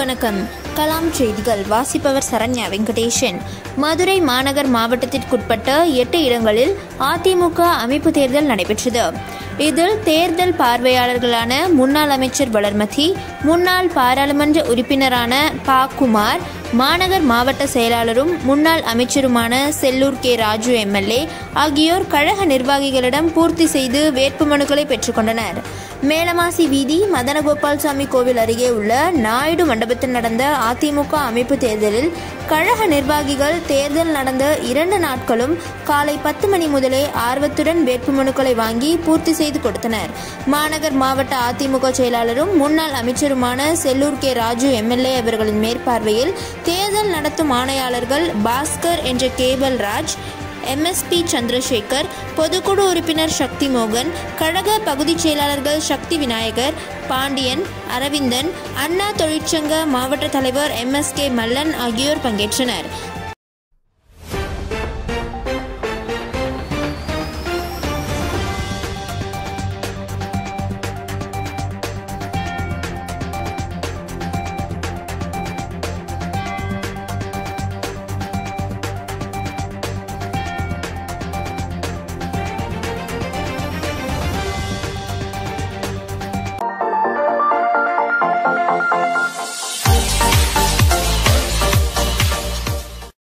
வணக்கம் கலாம் செய்திகள் வாசிப்பவர் சரண்யா வெங்கடேஷன் மதுரை மாநகர் மாவட்டத்திற்குட்பட்ட எட்டு இடங்களில் அதிமுக அமைப்பு தேர்தல் நடைபெற்றது இதில் தேர்தல் பார்வையாளர்களான முன்னாள் அமைச்சர் வளர்மதி முன்னாள் பாராளுமன்ற உறுப்பினரான பா குமார் மாநகர் மாவட்ட செயலாளரும் முன்னாள் அமைச்சருமான செல்லூர் கே ராஜு எம்எல்ஏ ஆகியோர் கழக நிர்வாகிகளிடம் பூர்த்தி செய்து வேட்புமனுக்களை பெற்றுக்கொண்டனர் மேலமாசி வீதி மதனகோபால்சாமி கோவில் அருகே உள்ள நாயுடு மண்டபத்தில் நடந்த அதிமுக அமைப்பு தேர்தலில் கழக நிர்வாகிகள் தேர்தல் நடந்த இரண்டு நாட்களும் காலை பத்து மணி முதலே ஆர்வத்துடன் வேட்புமனுக்களை வாங்கி பூர்த்தி செய்து கொடுத்தனர் மாநகர் மாவட்ட அதிமுக செயலாளரும் முன்னாள் அமைச்சருமான செல்லூர் கே ராஜு எம்எல்ஏ அவர்களின் மேற்பார்வையில் தேர்தல் நடத்தும் ஆணையாளர்கள் பாஸ்கர் என்ற கேபல் ராஜ் எம்எஸ்பி சந்திரசேகர் பொதுக்குழு உறுப்பினர் சக்தி மோகன் கழக பகுதிச் செயலாளர்கள் சக்தி விநாயகர் பாண்டியன் அரவிந்தன் அண்ணா தொழிற்சங்க மாவட்ட தலைவர் எம்எஸ்கே மல்லன் ஆகியோர் பங்கேற்றனர்